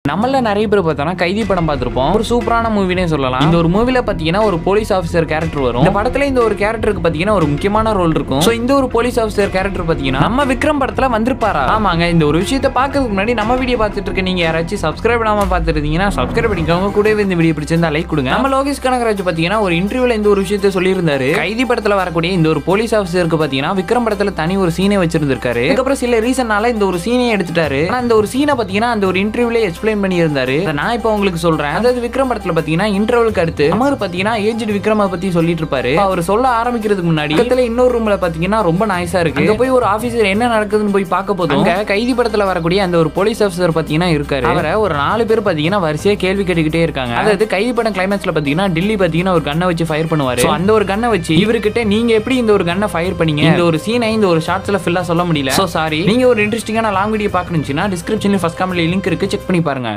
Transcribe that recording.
நம்மள நிறைய பேர் பார்த்தோம்னா கைதி படம் பார்த்திருப்போம் ஒரு சூப்பரான மூவினே சொல்லலாம் இந்த ஒரு மூவில பாத்தீங்கன்னா ஒரு போலீஸ் ஆஃபீஸர் கேரக்டர் வரும் இந்த படத்துல இந்த ஒரு கேரக்டருக்கு பாத்தீங்கன்னா ஒரு முக்கியமான ரோல் இருக்கும் சோ இந்த ஒரு போலீஸ் ஆஃபீஸர் கேரக்டர் பாத்தீங்கன்னா நம்ம விக்ரம் படத்துல வந்திருப்பாரா ஆமாங்க இந்த ஒரு விஷயத்தை பார்க்கறதுக்கு முன்னாடி நம்ம வீடியோ பார்த்துட்டு இருக்க நீங்க யாராச்சும் சப்ஸ்கிரைப் பண்ணாம பார்த்துட்டு இருந்தீங்கன்னா சப்ஸ்கிரைப் பண்ணிக்கோங்க கூடவே இந்த வீடியோ பிடிச்சிருந்தா லைக் கொடுங்க நம்ம லோகேஷ் கனகராஜ் பாத்தீங்கன்னா ஒரு இன்டர்வியூல இந்த ஒரு விஷயத்தை சொல்லியிருந்தாரு கைதி படத்துல வரக்கூடிய இந்த ஒரு போலீஸ் ஆஃபீஸருக்கு பாத்தீங்கன்னா விக்ரம் படத்துல தனி ஒரு சீனை வச்சிருந்திருக்காரு அதுக்கப்புறம் சில ரீசன்னால இந்த ஒரு சீனையே எடுத்துட்டாரு ஆனா இந்த ஒரு சீனை பாத்தீங்கன்னா அந்த ஒரு இன்டர்வியூல எக்ஸ்பிளைன் பண்ணியிருந்தாரு அதை நான் இப்போ உங்களுக்கு சொல்றேன் அதாவது விக்ரம் படத்துல பாத்தீங்கன்னா இன்டர்வலுக்கு அடுத்து அமர் பாத்தீங்கன்னா ஏஜ்டு விக்ரம பத்தி சொல்லிட்டு இருப்பாரு அப்ப அவர் சொல்ல ஆரம்பிக்கிறதுக்கு முன்னாடி பக்கத்துல இன்னொரு ரூம்ல பாத்தீங்கன்னா ரொம்ப நாய்ஸா இருக்கு அங்க போய் ஒரு ஆபீசர் என்ன நடக்குதுன்னு போய் பார்க்க போதும் அங்க கைதி படத்துல வரக்கூடிய அந்த ஒரு போலீஸ் ஆஃபீஸர் பாத்தீங்கன்னா இருக்காரு அவரை ஒரு நாலு பேர் பாத்தீங்கன்னா வரிசையா கேள்வி கேட்டுக்கிட்டே இருக்காங்க அதாவது கைதி படம் கிளைமேக்ஸ்ல பாத்தீங்கன்னா டில்லி பாத்தீங்கன்னா ஒரு கண்ணை வச்சு ஃபயர் பண்ணுவாரு So, அந்த ஒரு கண்ணை வச்சு இவர்கிட்ட நீங்க எப்படி இந்த ஒரு கண்ணை ஃபயர் பண்ணீங்க இந்த ஒரு சீனை இந்த ஒரு ஷார்ட்ஸ்ல ஃபுல்லா சொல்ல முடியல சோ சாரி நீங்க ஒரு இன்ட்ரெஸ்டிங்கான லாங் வீடியோ பார்க்கணும்னா டிஸ்கிரிப்ஷன்ல ஃபர்ஸ்ட் கமெண்ட்ல லிங்க் இருக்கு செக் பண்ணி பாருங்க